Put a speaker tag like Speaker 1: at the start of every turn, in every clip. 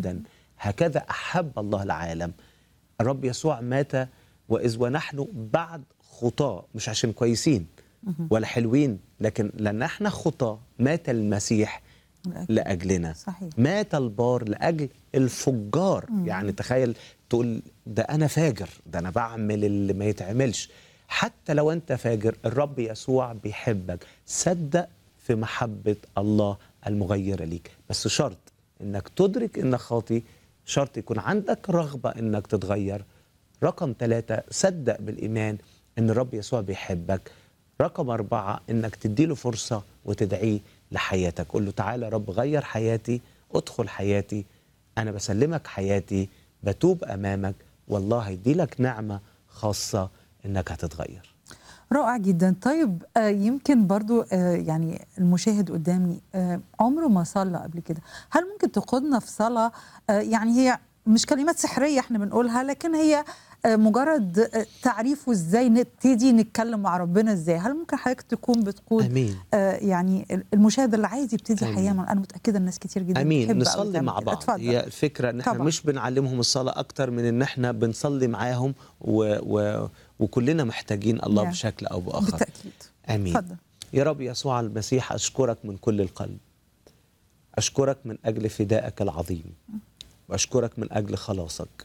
Speaker 1: جدا هكذا احب الله العالم الرب يسوع مات واذ ونحن بعد خطاه مش عشان كويسين ولا حلوين لكن لان احنا خطاه مات المسيح
Speaker 2: لأجل-
Speaker 1: لاجلنا
Speaker 2: صحيح.
Speaker 1: مات البار لاجل الفجار يعني تخيل تقول ده انا فاجر ده انا بعمل اللي ما يتعملش حتى لو انت فاجر الرب يسوع بيحبك صدق في محبه الله المغيره ليك بس شرط انك تدرك انك خاطي شرط يكون عندك رغبه انك تتغير رقم ثلاثة صدق بالإيمان إن الرب يسوع بيحبك رقم أربعة إنك تديله فرصة وتدعيه لحياتك قول له تعالى يا رب غير حياتي ادخل حياتي أنا بسلمك حياتي بتوب أمامك والله هيديلك نعمة خاصة إنك هتتغير
Speaker 2: رائع جدا طيب آه يمكن برضو آه يعني المشاهد قدامي آه عمره ما صلى قبل كده هل ممكن تقودنا في صلاة آه يعني هي مش كلمات سحرية احنا بنقولها لكن هي آه مجرد آه تعريف وازاي نبتدي نتكلم مع ربنا ازاي هل ممكن حضرتك تكون بتقود
Speaker 1: أمين
Speaker 2: آه يعني المشاهد اللي عايز يبتدي
Speaker 1: آمين.
Speaker 2: حياه انا متاكده الناس كتير جدا
Speaker 1: امين
Speaker 2: بتحب أوي
Speaker 1: نصلي
Speaker 2: تعمل
Speaker 1: مع
Speaker 2: كده.
Speaker 1: بعض
Speaker 2: اتفضل
Speaker 1: هي الفكره ان احنا
Speaker 2: طبعاً.
Speaker 1: مش بنعلمهم الصلاه اكتر من ان احنا بنصلي معاهم و... و... وكلنا محتاجين الله
Speaker 2: نعم.
Speaker 1: بشكل او باخر
Speaker 2: بالتاكيد
Speaker 1: امين
Speaker 2: اتفضل
Speaker 1: يا رب يسوع المسيح أشكرك من كل القلب أشكرك من أجل فدائك العظيم وأشكرك من أجل خلاصك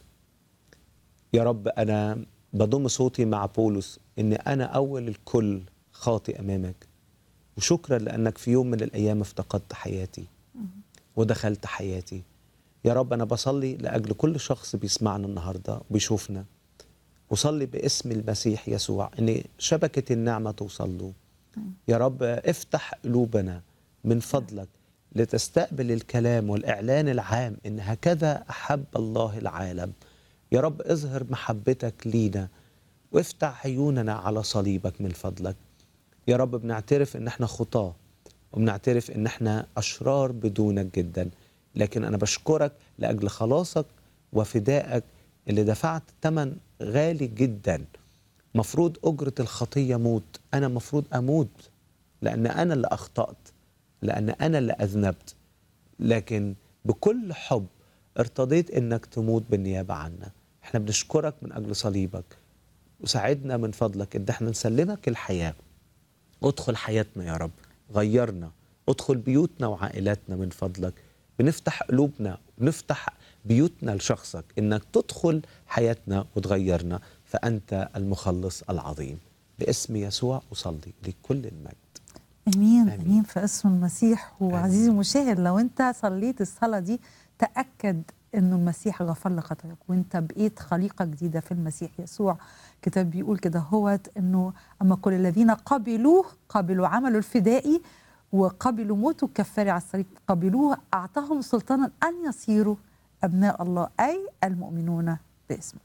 Speaker 1: يا رب أنا بضم صوتي مع بولس إن أنا أول الكل خاطئ أمامك وشكرا لأنك في يوم من الأيام افتقدت حياتي ودخلت حياتي يا رب أنا بصلي لأجل كل شخص بيسمعنا النهاردة وبيشوفنا وصلي باسم المسيح يسوع ان شبكه النعمه توصل له يا رب افتح قلوبنا من فضلك لتستقبل الكلام والاعلان العام ان هكذا احب الله العالم يا رب اظهر محبتك لينا وافتح عيوننا على صليبك من فضلك يا رب بنعترف ان احنا خطاه وبنعترف ان احنا اشرار بدونك جدا لكن انا بشكرك لاجل خلاصك وفدائك اللي دفعت ثمن غالي جدا مفروض اجره الخطيه موت انا مفروض اموت لان انا اللي اخطات لان انا اللي اذنبت لكن بكل حب ارتضيت انك تموت بالنيابه عنا احنا بنشكرك من اجل صليبك وساعدنا من فضلك ان احنا نسلمك الحياه ادخل حياتنا يا رب غيرنا ادخل بيوتنا وعائلاتنا من فضلك بنفتح قلوبنا بنفتح بيوتنا لشخصك انك تدخل حياتنا وتغيرنا فانت المخلص العظيم باسم يسوع اصلي لكل المجد
Speaker 2: امين
Speaker 1: آمين.
Speaker 2: امين في اسم المسيح وعزيزي المشاهد لو انت صليت الصلاه دي تاكد انه المسيح غفر لك خطاياك وانت بقيت خليقه جديده في المسيح يسوع كتاب بيقول كده هوت انه اما كل الذين قبلوه قبلوا عمله الفدائي وقبلوا موته الكفاري على الصليب قبلوه اعطاهم سلطانا ان يصيروا ابناء الله اي المؤمنون باسمه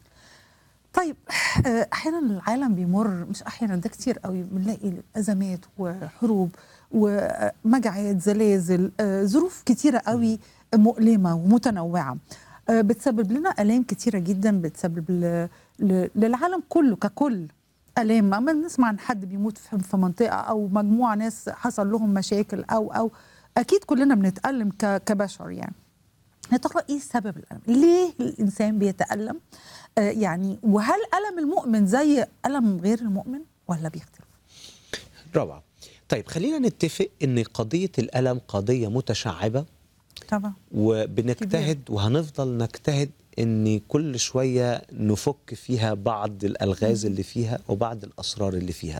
Speaker 2: طيب آه، احيانا العالم بيمر مش احيانا ده كتير قوي بنلاقي ازمات وحروب ومجاعات زلازل آه، ظروف كتيره قوي مؤلمه ومتنوعه آه، بتسبب لنا الام كتيره جدا بتسبب ل- ل- للعالم كله ككل الام اما نسمع عن حد بيموت في في منطقه او مجموعه ناس حصل لهم مشاكل او او اكيد كلنا بنتالم ك- كبشر يعني يا ترى ايه سبب الالم؟ ليه الانسان بيتالم؟ آه يعني وهل الم المؤمن زي الم غير المؤمن ولا بيختلف؟
Speaker 1: روعه طيب خلينا نتفق ان قضيه الالم قضيه متشعبه
Speaker 2: طبعا
Speaker 1: وبنجتهد وهنفضل نجتهد ان كل شويه نفك فيها بعض الالغاز اللي فيها وبعض الاسرار اللي فيها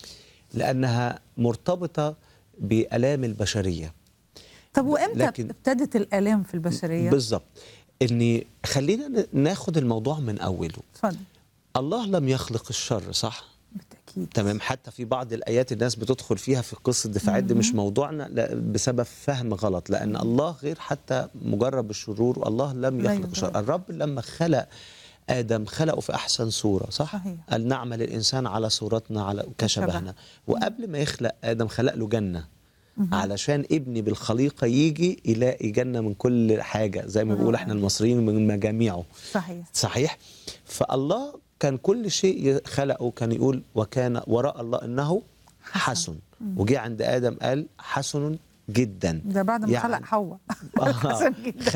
Speaker 1: لانها مرتبطه بالام البشريه
Speaker 2: طب وامتى
Speaker 1: لكن-
Speaker 2: ابتدت الالام في البشريه؟
Speaker 1: بالظبط ان خلينا ن- ناخد الموضوع من اوله
Speaker 2: اتفضل
Speaker 1: الله لم يخلق الشر صح
Speaker 2: بالتاكيد
Speaker 1: تمام حتى في بعض الايات الناس بتدخل فيها في قصه دفاعات دي مش موضوعنا لا بسبب فهم غلط لان الله غير حتى مجرب الشرور والله لم
Speaker 2: لا
Speaker 1: يخلق
Speaker 2: يضر.
Speaker 1: الشر الرب لما خلق ادم خلقه في احسن صوره صح
Speaker 2: صحيح.
Speaker 1: قال نعمل الانسان على صورتنا على كشبهنا وقبل ما يخلق ادم خلق له جنه علشان ابني بالخليقه يجي يلاقي جنه من كل حاجه زي ما بيقول احنا المصريين من مجاميعه
Speaker 2: صحيح
Speaker 1: صحيح فالله كان كل شيء خلقه كان يقول وكان وراء الله انه حسن وجي عند ادم قال حسن جدا
Speaker 2: ده بعد ما
Speaker 1: يعني-
Speaker 2: خلق حواء
Speaker 1: آه.
Speaker 2: حسن جدا